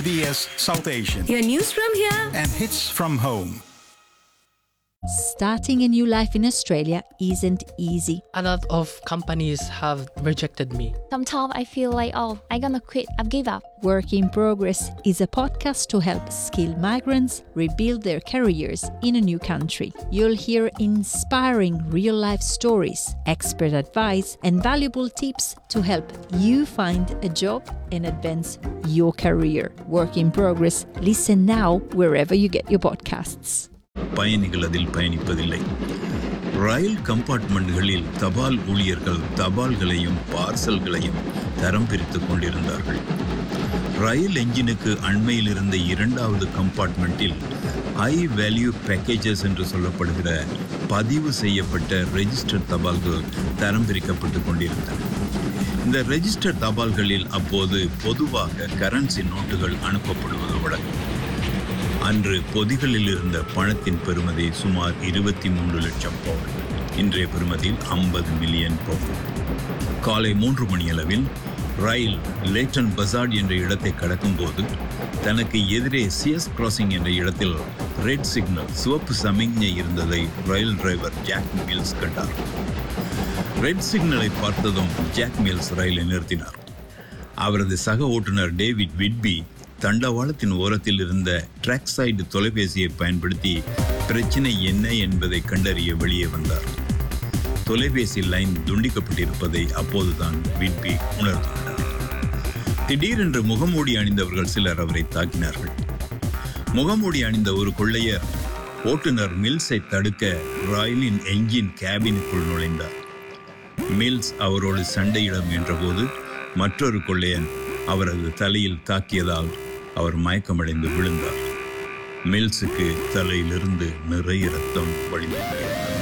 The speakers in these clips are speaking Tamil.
SBS South Asian Your news from here. and hits from home. Starting a new life in Australia isn't easy. a lot of companies have rejected me. Sometimes I feel like, oh, I'm gonna quit. I've give up. Work in Progress is a podcast to help skilled migrants rebuild their careers in a new country. You'll hear inspiring real life stories, expert advice, and valuable tips to help you find a job and advance your career. Work in Progress. Listen now wherever you get your podcasts. பயணிகள் அதில் பயணிப்பதில்லை ரயில் கம்பார்ட்மெண்ட்களில் தபால் ஊழியர்கள் தபால்களையும் பார்சல்களையும் தரம் பிரித்துக் கொண்டிருந்தார்கள் ரயில் என்ஜினுக்கு அண்மையில் இருந்த இரண்டாவது கம்பார்ட்மெண்ட்டில் ஹை வேல்யூ பேக்கேஜஸ் என்று சொல்லப்படுகிற பதிவு செய்யப்பட்ட ரெஜிஸ்டர் தபால்கள் தரம் பிரிக்கப்பட்டுக் கொண்டிருந்தன இந்த ரெஜிஸ்டர் தபால்களில் அப்போது பொதுவாக கரன்சி நோட்டுகள் அனுப்பப்படுவது வழக்கம் அன்று பொதிகளில் இருந்த பணத்தின் பெறுமதி சுமார் இருபத்தி மூன்று லட்சம் பவுன் இன்றைய பெறுமதியில் ஐம்பது மில்லியன் பவுன் காலை மூன்று மணியளவில் ரயில் லேட்டன் பசார்ட் என்ற இடத்தை கடக்கும்போது தனக்கு எதிரே சிஎஸ் கிராசிங் என்ற இடத்தில் ரெட் சிக்னல் சிவப்பு சமிக்ஞை இருந்ததை ரயில் டிரைவர் ஜாக் மில்ஸ் கண்டார் ரெட் சிக்னலை பார்த்ததும் ஜாக் மில்ஸ் ரயிலை நிறுத்தினார் அவரது சக ஓட்டுநர் டேவிட் விட்பி தண்டவாளத்தின் ஓரத்தில் இருந்த ட்ராக் சைடு தொலைபேசியை பயன்படுத்தி பிரச்சனை என்ன என்பதை கண்டறிய வெளியே வந்தார் தொலைபேசி லைன் துண்டிக்கப்பட்டிருப்பதை அப்போதுதான் விட்பி உணர்ந்து கொண்டார் திடீரென்று முகமூடி அணிந்தவர்கள் சிலர் அவரை தாக்கினார்கள் முகமூடி அணிந்த ஒரு கொள்ளையர் ஓட்டுநர் மில்ஸை தடுக்க ராயலின் என்ஜின் கேபினுக்குள் நுழைந்தார் மில்ஸ் அவரோடு சண்டையிட முயன்றபோது மற்றொரு கொள்ளையன் அவரது தலையில் தாக்கியதால் அவர் மயக்கமடைந்து விழுந்தார் மில்ஸுக்கு தலையிலிருந்து நிறைய ரத்தம் வழிந்தது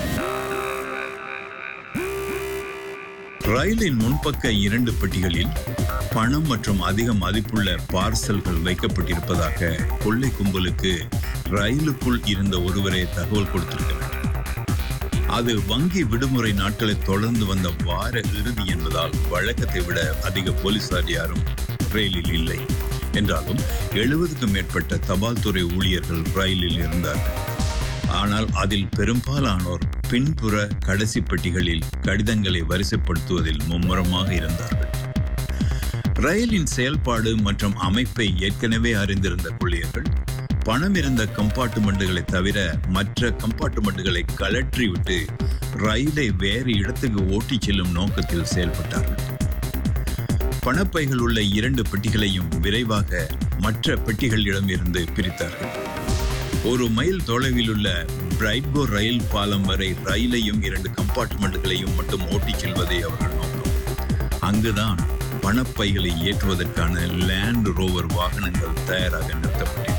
ரயிலின் முன்பக்க இரண்டு பெட்டிகளில் பணம் மற்றும் அதிக மதிப்புள்ள பார்சல்கள் வைக்கப்பட்டிருப்பதாக கொள்ளை கும்பலுக்கு ரயிலுக்குள் இருந்த ஒருவரே தகவல் கொடுத்திருக்கிறார் அது வங்கி விடுமுறை நாட்களை தொடர்ந்து வந்த வார இறுதி என்பதால் வழக்கத்தை விட அதிக போலீசார் யாரும் ரயிலில் இல்லை என்றாலும் எழுபதுக்கும் மேற்பட்ட தபால் துறை ஊழியர்கள் ரயிலில் இருந்தார்கள் ஆனால் அதில் பெரும்பாலானோர் பின்புற கடைசி பெட்டிகளில் கடிதங்களை வரிசைப்படுத்துவதில் மும்முரமாக இருந்தார்கள் ரயிலின் செயல்பாடு மற்றும் அமைப்பை ஏற்கனவே அறிந்திருந்த கொள்ளையர்கள் பணம் இருந்த கம்பார்ட்மெண்ட்டுகளை தவிர மற்ற கம்பார்ட்மெண்ட்டுகளை கழற்றி விட்டு ரயிலை வேறு இடத்துக்கு ஓட்டிச் செல்லும் நோக்கத்தில் செயல்பட்டார்கள் பணப்பைகள் உள்ள இரண்டு பெட்டிகளையும் விரைவாக மற்ற பெட்டிகளிடம் இருந்து பிரித்தார்கள் ஒரு மைல் தொலைவில் உள்ள பிரைட்கோ ரயில் பாலம் வரை ரயிலையும் இரண்டு கம்பார்ட்மெண்ட்டுகளையும் மட்டும் ஓட்டிச் செல்வதே அவர்கள் நோக்கம் அங்குதான் பணப்பைகளை ஏற்றுவதற்கான லேண்ட் ரோவர் வாகனங்கள் தயாராக நிறுத்தப்பட்டன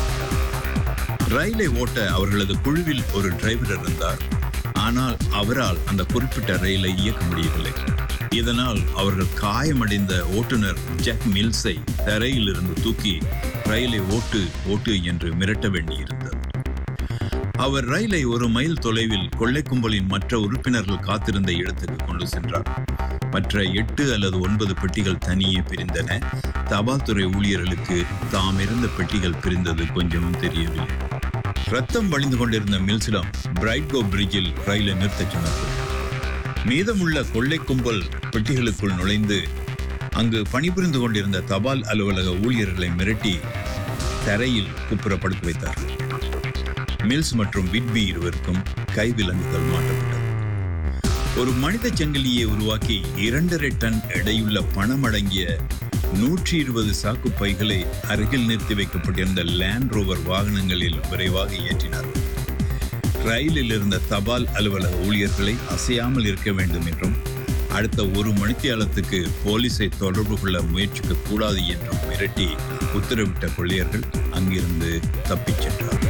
ரயிலை ஓட்ட அவர்களது குழுவில் ஒரு டிரைவர் இருந்தார் ஆனால் அவரால் அந்த குறிப்பிட்ட ரயிலை இயக்க முடியவில்லை இதனால் அவர்கள் காயமடைந்த ஓட்டுநர் ஜாக் மில்ஸை தரையிலிருந்து தூக்கி ரயிலை ஓட்டு ஓட்டு என்று மிரட்ட வேண்டியிருந்தது அவர் ரயிலை ஒரு மைல் தொலைவில் கொள்ளை கும்பலின் மற்ற உறுப்பினர்கள் காத்திருந்த இடத்துக்கு கொண்டு சென்றார் மற்ற எட்டு அல்லது ஒன்பது பெட்டிகள் தனியே பிரிந்தன தபால் துறை ஊழியர்களுக்கு தாம் இருந்த பெட்டிகள் பிரிந்தது கொஞ்சமும் தெரியவில்லை ரத்தம் வழிந்து கொண்டிருந்த மில்ஸிடம் பிரைட்கோ பிரிட்ஜில் ரயிலை நிறுத்தச் சொன்னார்கள் மீதமுள்ள கொள்ளை கும்பல் பெட்டிகளுக்குள் நுழைந்து அங்கு பணிபுரிந்து கொண்டிருந்த தபால் அலுவலக ஊழியர்களை மிரட்டி தரையில் குப்புறப்படுத்தி வைத்தார்கள் மில்ஸ் மற்றும் விட்பி இருவருக்கும் கைவிலங்குகள் மாட்டப்பட்டது ஒரு மனித சங்கிலியை உருவாக்கி இரண்டரை டன் எடையுள்ள பணம் அடங்கிய நூற்றி இருபது சாக்கு பைகளை அருகில் நிறுத்தி வைக்கப்பட்டிருந்த லேண்ட் ரோவர் வாகனங்களில் விரைவாக ஏற்றினார்கள் ரயிலில் இருந்த தபால் அலுவலக ஊழியர்களை அசையாமல் இருக்க வேண்டும் என்றும் அடுத்த ஒரு மணித்தியாலத்துக்கு போலீஸை தொடர்பு கொள்ள முயற்சிக்க கூடாது என்றும் மிரட்டி உத்தரவிட்ட கொள்ளையர்கள் அங்கிருந்து தப்பிச் சென்றார்கள்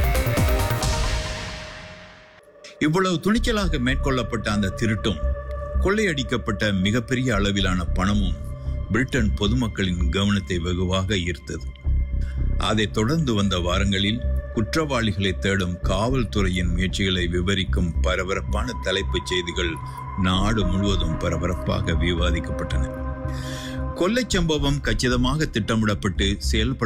இவ்வளவு துணிச்சலாக மேற்கொள்ளப்பட்ட அந்த திருட்டும் கொள்ளையடிக்கப்பட்ட மிகப்பெரிய அளவிலான பணமும் பிரிட்டன் பொதுமக்களின் கவனத்தை வெகுவாக ஈர்த்தது அதைத் தொடர்ந்து வந்த வாரங்களில் குற்றவாளிகளை தேடும் காவல்துறையின் முயற்சிகளை விவரிக்கும் பரபரப்பான தலைப்புச் செய்திகள் நாடு முழுவதும் பரபரப்பாக விவாதிக்கப்பட்டன கொள்ளைச் சம்பவம் கச்சிதமாக திட்டமிடப்பட்டு செயல்பட